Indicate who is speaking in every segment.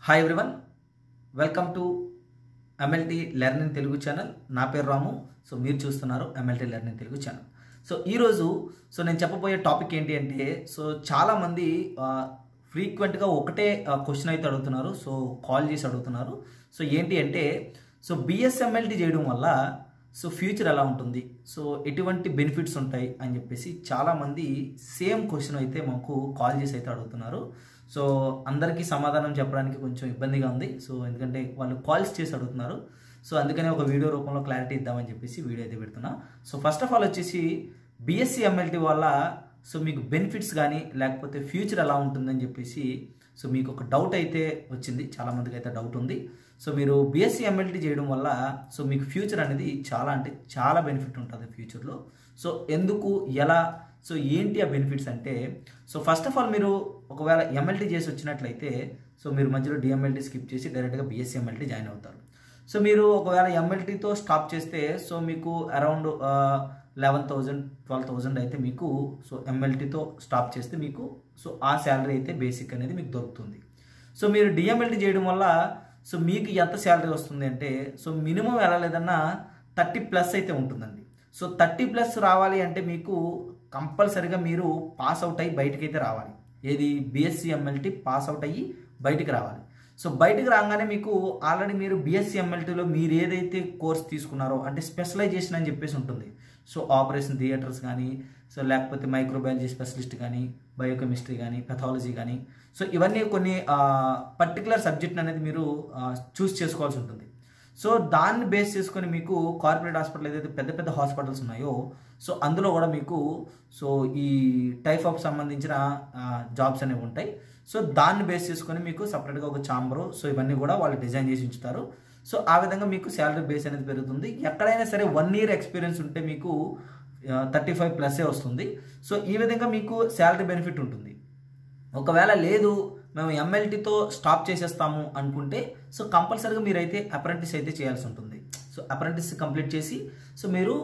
Speaker 1: hi everyone welcome to MLT learning Telugu channel నా పేరు Ramu so మీరు చూస్తున్నారు MLT learning Telugu channel so ఈరోజు సో నేను చెప్పబోయే టాపిక్ ఏంటి అంటే సో చాలామంది ఫ్రీక్వెంట్గా ఒకటే క్వశ్చన్ అయితే అడుగుతున్నారు సో కాల్ చేసి అడుగుతున్నారు సో ఏంటి అంటే సో బిఎస్ఎంఎల్టీ చేయడం వల్ల సో ఫ్యూచర్ ఎలా ఉంటుంది సో ఎటువంటి బెనిఫిట్స్ ఉంటాయి అని చెప్పేసి చాలామంది సేమ్ క్వశ్చన్ అయితే మాకు కాల్ చేసి అయితే అడుగుతున్నారు సో అందరికీ సమాధానం చెప్పడానికి కొంచెం ఇబ్బందిగా ఉంది సో ఎందుకంటే వాళ్ళు కాల్స్ చేసి అడుగుతున్నారు సో అందుకనే ఒక వీడియో రూపంలో క్లారిటీ ఇద్దామని చెప్పేసి వీడియో అయితే పెడుతున్నా సో ఫస్ట్ ఆఫ్ ఆల్ వచ్చేసి బిఎస్సి ఎంఎల్టీ వల్ల సో మీకు బెనిఫిట్స్ కానీ లేకపోతే ఫ్యూచర్ ఎలా ఉంటుందని చెప్పేసి సో మీకు ఒక డౌట్ అయితే వచ్చింది చాలామందికి అయితే డౌట్ ఉంది సో మీరు బీఎస్సీ ఎంఎల్టీ చేయడం వల్ల సో మీకు ఫ్యూచర్ అనేది చాలా అంటే చాలా బెనిఫిట్ ఉంటుంది ఫ్యూచర్లో సో ఎందుకు ఎలా సో ఏంటి ఆ బెనిఫిట్స్ అంటే సో ఫస్ట్ ఆఫ్ ఆల్ మీరు ఒకవేళ ఎంఎల్టీ చేసి వచ్చినట్లయితే సో మీరు మధ్యలో డిఎంఎల్టీ స్కిప్ చేసి డైరెక్ట్గా బీఎస్సీ ఎంఎల్టీ జాయిన్ అవుతారు సో మీరు ఒకవేళ ఎంఎల్టీతో స్టాప్ చేస్తే సో మీకు around eleven thousand twelve thousand అయితే మీకు సో ఎంఎల్టీతో స్టాప్ చేస్తే మీకు సో ఆ శాలరీ అయితే బేసిక్ అనేది మీకు దొరుకుతుంది సో మీరు డిఎంఎల్టీ చేయడం వల్ల సో మీకు ఎంత శాలరీ వస్తుంది అంటే సో మినిమం ఎలా లేదన్నా థర్టీ ప్లస్ అయితే ఉంటుందండి సో థర్టీ ప్లస్ రావాలి అంటే మీకు కంపల్సరిగా మీరు పాస్ అవుట్ అయ్యి బయటకి అయితే రావాలి ఏది బీఎస్సీ ఎంఎల్టీ పాస్ అవుట్ అయ్యి బయటికి రావాలి సో బయటకు రాగానే మీకు ఆల్రెడీ మీరు బీఎస్సీ ఎంఎల్టీలో మీరు ఏదైతే కోర్స్ తీసుకున్నారో అంటే స్పెషలైజేషన్ అని చెప్పేసి ఉంటుంది సో ఆపరేషన్ థియేటర్స్ కానీ సో లేకపోతే మైక్రోబయాలజీ స్పెషలిస్ట్ కానీ బయోకెమిస్ట్రీ కానీ పెథాలజీ కానీ సో ఇవన్నీ కొన్ని పర్టికులర్ సబ్జెక్ట్ అనేది మీరు చూస్ చేసుకోవాల్సి ఉంటుంది సో దాన్ని బేస్ చేసుకొని మీకు కార్పొరేట్ హాస్పిటల్ ఏదైతే పెద్ద పెద్ద హాస్పిటల్స్ ఉన్నాయో సో అందులో కూడా మీకు సో ఈ టైప్ ఆఫ్ సంబంధించిన జాబ్స్ అనేవి ఉంటాయి సో దాన్ని బేస్ చేసుకొని మీకు సపరేట్గా ఒక ఛాంబరు సో ఇవన్నీ కూడా వాళ్ళు డిజైన్ చేసి ఉంచుతారు సో ఆ విధంగా మీకు శాలరీ బేస్ అనేది పెరుగుతుంది ఎక్కడైనా సరే వన్ ఇయర్ ఎక్స్పీరియన్స్ ఉంటే మీకు థర్టీ ఫైవ్ ప్లస్ఏ వస్తుంది సో ఈ విధంగా మీకు శాలరీ బెనిఫిట్ ఉంటుంది ఒకవేళ లేదు మేము ఎంఎల్టీతో స్టాప్ చేసేస్తాము అనుకుంటే సో కంపల్సరీగా మీరైతే అప్రెంటిస్ అయితే చేయాల్సి ఉంటుంది సో అప్రెంటిస్ కంప్లీట్ చేసి సో మీరు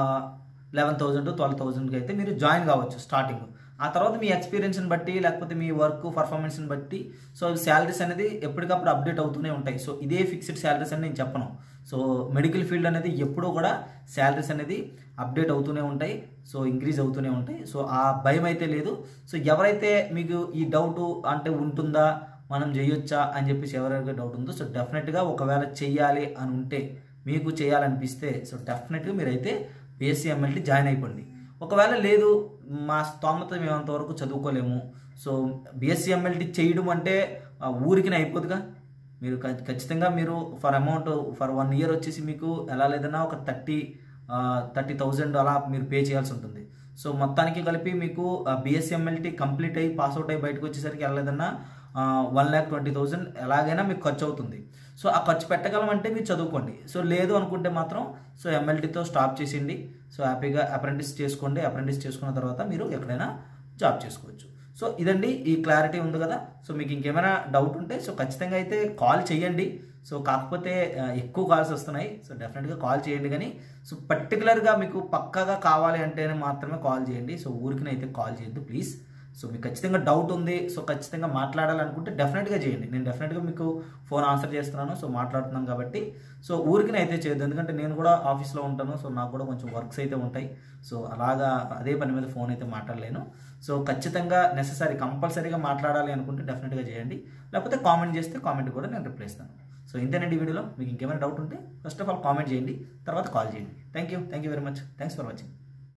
Speaker 1: లెవెన్ థౌజండ్ ట్వెల్వ్ థౌజండ్కి అయితే మీరు జాయిన్ కావచ్చు స్టార్టింగ్ ఆ తర్వాత మీ ఎక్స్పీరియన్స్ని బట్టి లేకపోతే మీ వర్క్ పర్ఫార్మెన్స్ని బట్టి సో శాలరీస్ అనేది ఎప్పటికప్పుడు అప్డేట్ అవుతూనే ఉంటాయి సో ఇదే ఫిక్స్డ్ శాలరీస్ అని నేను చెప్పను సో మెడికల్ ఫీల్డ్ అనేది ఎప్పుడూ కూడా శాలరీస్ అనేది అప్డేట్ అవుతూనే ఉంటాయి సో ఇంక్రీజ్ అవుతూనే ఉంటాయి సో ఆ భయం అయితే లేదు సో ఎవరైతే మీకు ఈ డౌట్ అంటే ఉంటుందా మనం చేయొచ్చా అని చెప్పేసి ఎవరైతే డౌట్ ఉందో సో డెఫినెట్గా ఒకవేళ చెయ్యాలి అని ఉంటే మీకు చేయాలనిపిస్తే సో డెఫినెట్గా మీరైతే బీఎస్సీ ఎంఎల్టీ జాయిన్ అయిపోండి ఒకవేళ లేదు మా స్తోమత మేము అంతవరకు చదువుకోలేము సో బీఎస్సీ ఎంఎల్టీ చేయడం అంటే ఊరికి అయిపోదుగా మీరు ఖచ్చితంగా మీరు for amount for one year వచ్చేసి మీకు ఎలా లేదన్నా ఒక థర్టీ థర్టీ థౌజండ్ అలా మీరు పే చేయాల్సి ఉంటుంది సో మొత్తానికి కలిపి మీకు బిఎస్ఎంఎల్టీ కంప్లీట్ అయ్యి పాస్అవుట్ అయ్యి బయటకు వచ్చేసరికి వెళ్ళలేదన్నా వన్ ల్యాక్ ట్వంటీ థౌజండ్ ఎలాగైనా మీకు ఖర్చు అవుతుంది సో ఆ ఖర్చు పెట్టగలం అంటే మీరు చదువుకోండి సో లేదు అనుకుంటే మాత్రం సో ఎంఎల్టీతో స్టాప్ చేసిండి సో హ్యాపీగా అప్రెంటిస్ చేసుకోండి అప్రెంటిస్ చేసుకున్న తర్వాత మీరు ఎక్కడైనా జాబ్ చేసుకోవచ్చు సో ఇదండి ఈ క్లారిటీ ఉంది కదా సో మీకు ఇంకేమైనా డౌట్ ఉంటే సో ఖచ్చితంగా అయితే కాల్ చేయండి సో కాకపోతే ఎక్కువ కాల్స్ వస్తున్నాయి సో డెఫినెట్గా కాల్ చేయండి కానీ సో పర్టికులర్గా మీకు పక్కాగా కావాలి అంటేనే మాత్రమే కాల్ చేయండి సో ఊరికినైతే కాల్ చేయొద్దు ప్లీజ్ సో మీకు ఖచ్చితంగా డౌట్ ఉంది సో ఖచ్చితంగా మాట్లాడాలనుకుంటే డెఫినెట్గా చేయండి నేను డెఫినెట్గా మీకు ఫోన్ ఆన్సర్ చేస్తున్నాను సో మాట్లాడుతున్నాను కాబట్టి సో ఊరికి అయితే చేయొద్దు ఎందుకంటే నేను కూడా ఆఫీస్లో ఉంటాను సో నాకు కూడా కొంచెం వర్క్స్ అయితే ఉంటాయి సో అలాగా అదే పని మీద ఫోన్ అయితే మాట్లాడలేను సో ఖచ్చితంగా నెససరీ కంపల్సరీగా మాట్లాడాలి అనుకుంటే డెఫినెట్గా చేయండి లేకపోతే కామెంట్ చేస్తే కామెంట్ కూడా నేను రిప్లై ఇస్తాను సో ఇంతేనండి వీడియోలో మీకు ఇంకేమైనా డౌట్ ఉంటే ఫస్ట్ ఆఫ్ ఆల్ కామెంట్ చేయండి తర్వాత కాల్ చేయండి thank you thank you very much thanks for watching